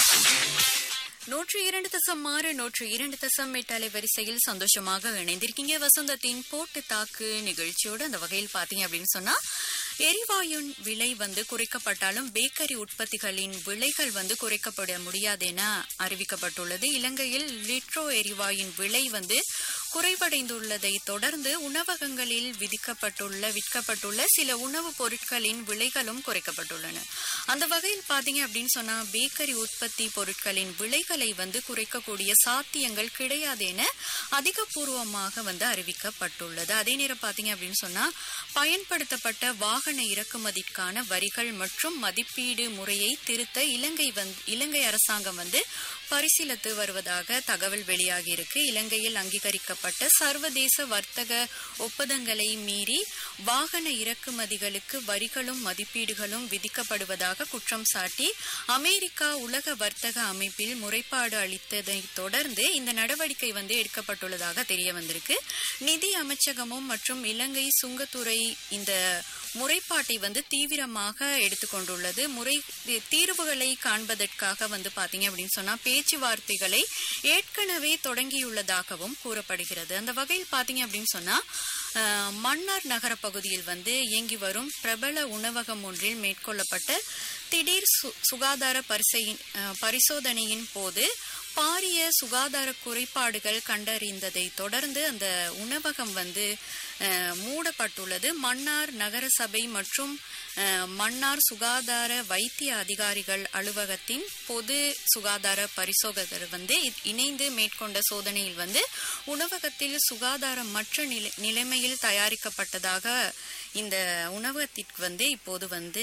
நூற்றி இரண்டு தசம் ஆறு நூற்றி இரண்டு தசம் எட்டு அலைவரிசையில் சந்தோஷமாக இணைந்திருக்கீங்க வசந்தத்தின் போட்டு தாக்கு நிகழ்ச்சியோடு அந்த வகையில் பாத்தீங்க அப்படின்னு சொன்னா எரிவாயுன் விலை வந்து குறைக்கப்பட்டாலும் பேக்கரி உற்பத்திகளின் விலைகள் வந்து குறைக்கப்பட முடியாது என அறிவிக்கப்பட்டுள்ளது இலங்கையில் லிட்ரோ எரிவாயுன் விலை வந்து குறைவடைந்துள்ளதை தொடர்ந்து உணவகங்களில் விதிக்கப்பட்டுள்ள விற்கப்பட்டுள்ள சில உணவுப் பொருட்களின் விலைகளும் குறைக்கப்பட்டுள்ளன அந்த வகையில் பாத்தீங்க அப்படின்னு சொன்னா பேக்கரி உற்பத்தி பொருட்களின் விலைகளை வந்து குறைக்கக்கூடிய சாத்தியங்கள் கிடையாது என அதிகபூர்வமாக வந்து அறிவிக்கப்பட்டுள்ளது அதே நேரம் பாத்தீங்க அப்படின்னு சொன்னா பயன்படுத்தப்பட்ட வாகன இறக்குமதிக்கான வரிகள் மற்றும் மதிப்பீடு முறையை திருத்த இலங்கை வந்து இலங்கை அரசாங்கம் வந்து பரிசீலித்து வருவதாக தகவல் வெளியாகி இருக்கு இலங்கையில் அங்கீகரிக்கப்பட்ட சர்வதேச வர்த்தக ஒப்பந்தங்களை மீறி வாகன இறக்குமதிகளுக்கு வரிகளும் மதிப்பீடுகளும் விதிக்கப்படுவதாக குற்றம் சாட்டி அமெரிக்கா உலக வர்த்தக அமைப்பில் முறைப்பாடு அளித்ததை தொடர்ந்து இந்த நடவடிக்கை வந்து எடுக்கப்பட்டுள்ளதாக தெரிய வந்திருக்கு நிதி அமைச்சகமும் மற்றும் இலங்கை சுங்கத்துறை இந்த முறைப்பாட்டை வந்து தீவிரமாக எடுத்துக்கொண்டுள்ளது முறை தீர்வுகளை காண்பதற்காக வந்து பாத்தீங்க அப்படின்னு சொன்னா பேச்சுவார்த்தைகளை ஏற்கனவே தொடங்கியுள்ளதாகவும் கூறப்படுகிறது அந்த வகையில் பாத்தீங்க அப்படின்னு சொன்னா அஹ், மன்னார் நகர பகுதியில் வந்து இயங்கி வரும் பிரபல உணவகம் ஒன்றில் மேற்கொள்ளப்பட்ட திடீர் சு- சுகாதார பரிசையின் அஹ், பரிசோதனையின் போது பாரிய சுகாதார குறைபாடுகள் கண்டறிந்ததை தொடர்ந்து அந்த உணவகம் வந்து அஹ், மூடப்பட்டுள்ளது மன்னார் நகரசபை மற்றும் அஹ், மன்னார் சுகாதார வைத்திய அதிகாரிகள் அலுவலகத்தின் பொது சுகாதார பரிசோதகர் வந்து இ- இணைந்து மேற்கொண்ட சோதனையில் வந்து உணவகத்தில் சுகாதாரமற்ற நிலை நிலைமையில் தயாரிக்கப்பட்டதாக இந்த உணவகத்திற்கு வந்து இப்போது வந்து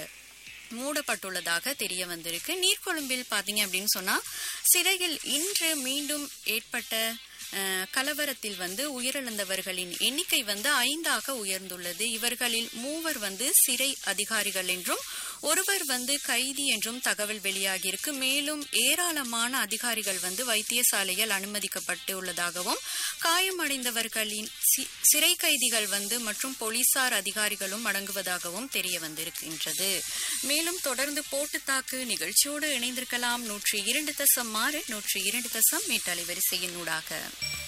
மூடப்பட்டுள்ளதாக தெரிய வந்திருக்கு நீர்கொழும்பில் பாத்தீங்க அப்படின்னு சொன்னா சிறையில் இன்று மீண்டும் ஏற்பட்ட அஹ், கலவரத்தில் வந்து உயிரிழந்தவர்களின் எண்ணிக்கை வந்து ஐந்தாக உயர்ந்துள்ளது இவர்களில் மூவர் வந்து சிறை அதிகாரிகள் என்றும் ஒருவர் வந்து கைதி என்றும் தகவல் வெளியாகியிருக்கு மேலும் ஏராளமான அதிகாரிகள் வந்து வைத்தியசாலையில் அனுமதிக்கப்பட்டு உள்ளதாகவும் காயமடைந்தவர்களின் சி- சிறை கைதிகள் வந்து மற்றும் போலீசார் அதிகாரிகளும் அடங்குவதாகவும் தெரிய வந்திருக்கின்றது மேலும் தொடர்ந்து போட்டு தாக்கு நிகழ்ச்சியோடு இணைந்திருக்கலாம் நூற்றி இரண்டு தசம் ஆறு நூற்றி இரண்டு தசம் மீட்டலை வரிசையின் ஊடாக